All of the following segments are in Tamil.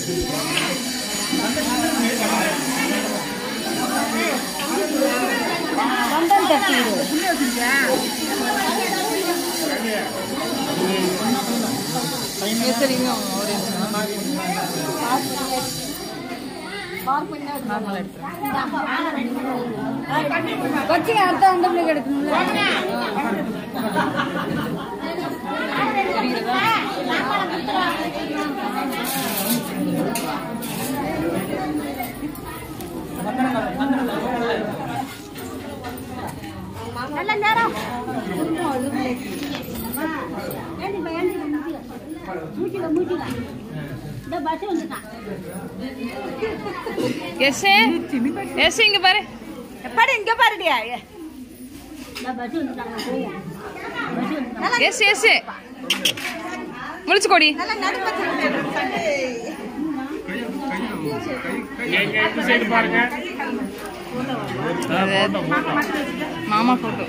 வந்தன் தட்டி சரிங்க ஒரு நார்மல் எடுத்துறேன் வச்சுங்க அடுத்த அந்த பிள்ளைக்கு எடுக்கணும்ல நல்ல நேரம் மூச்சுல மூச்சுல இந்த பஸ் வந்துட்டான் எஸ் எஸ் இங்க பாரு பாரு இங்க பாருடியா இந்த பஸ் வந்துட்டாங்க போய் பஸ் வந்துட்டாங்க எஸ் எஸ் முழிச்சு கொடி நல்லா நடுப்பத்து எங்க இந்த சைடு பாருங்க மாமா போட்டோ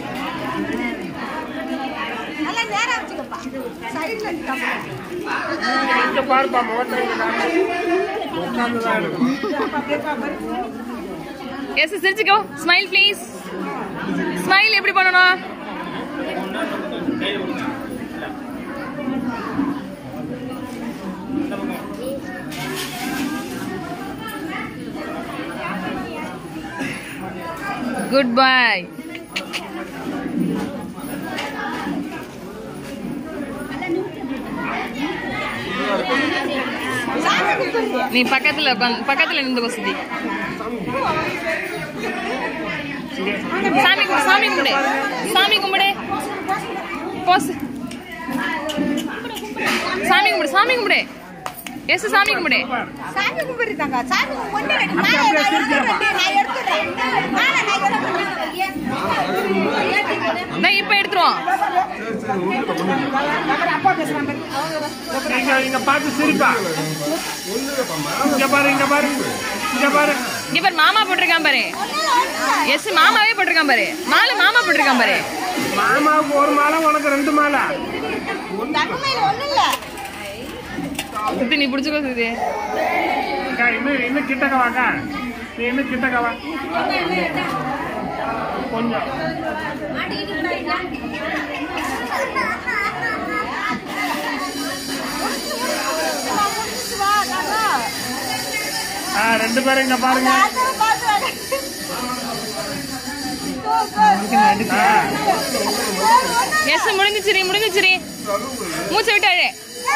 நல்லா நேரா வச்சுக்கப்பா சைடுல நிக்காம இங்க பாருப்பா முகத்தை இங்க காட்டு. உட்கார்ந்துதான் எடுக்கணும் எஸ் சிரிச்சுக்கோ ஸ்மைல் ப்ளீஸ் ஸ்மைல் எப்படி பண்ணணும் குட் பை நீ பக்கத்துல உட்காந்து பக்கத்துல நின்று வசதி சாமி கும்பிடு சாமி கும்பிடு சாமி கும்பிடு போஸ் சாமி கும்பிடு சாமி கும்பிடு எஸ் சாமி கும்பிடு சாமி கும்பிடுதாங்க சாமி கும்பிட்டு ரெடி மாலை நான் எடுத்துறேன் நான் எடுத்துறேன் மாலை நான் எடுத்துறேன் நான் இப்ப எடுத்துருவோம் இங்க இங்க பார்த்து சிரிப்பா இங்க பாரு இங்க பாரு இங்க பாரு இங்க பாரு மாமா போட்டிருக்கான் பாரு எஸ் மாமாவே போட்டிருக்கான் பாரு மாலை மாமா போட்டிருக்கான் பாரு மாமாவுக்கு ஒரு மாலை உனக்கு ரெண்டு மாலை தங்கமையில ஒண்ணும் இல்ல சுத்தி நீ பிடிச்சுக்கோ சுத்தி அக்கா, இன்னும் இன்னும் கிட்டக்க வாக்கா நீ இன்னும் கிட்டக்க வா கொஞ்சம் ஆ ரெண்டு பேரும் இங்க பாருங்க ஆ, எஸ் முடிஞ்சிச்சிரி முடிஞ்சிச்சிரி மூச்சை விட்டு அழு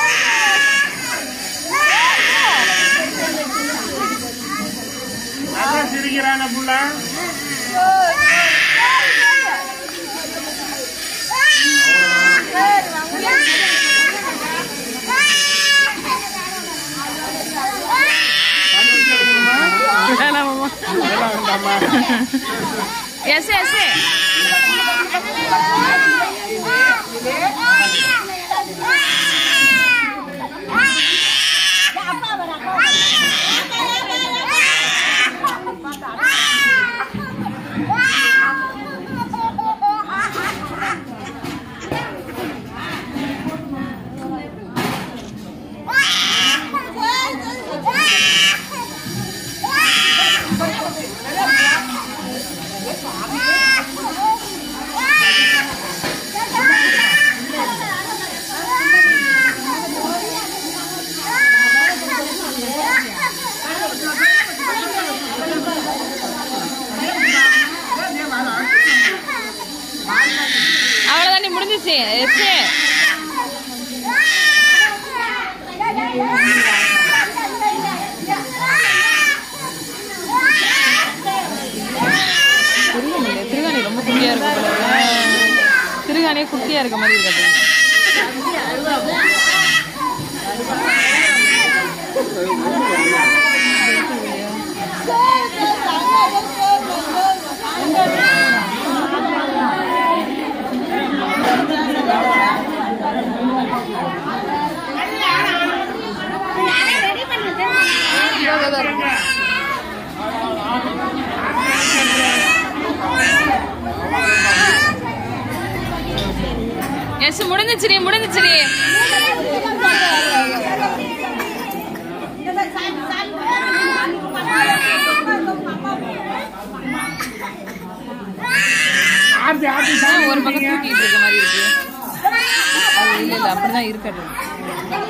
அதான் சிரிக்கிறாங்க புள்ள வேணாம் மாமா எல்லாம் உண்டாம்மா. எஸ் எஸ் அவ்வளவுதான் நீ முடிஞ்சிச்சு எஸ் திருகாணி திருகாணி ரொம்ப குட்டியா இருக்கு போல இருக்கு. திருகாணியே குட்டியா இருக்க மாதிரி இருக்காது எஸ் முடிஞ்சிச்சுடி முடிஞ்சிச்சுடி இந்த ஆர்த்தி ஆர்த்தி ஒரு பக்கம் தூக்கிட்டு இருக்க மாதிரி இருக்கு அது இல்ல இல்ல அப்படிதான் இருக்கட்டும்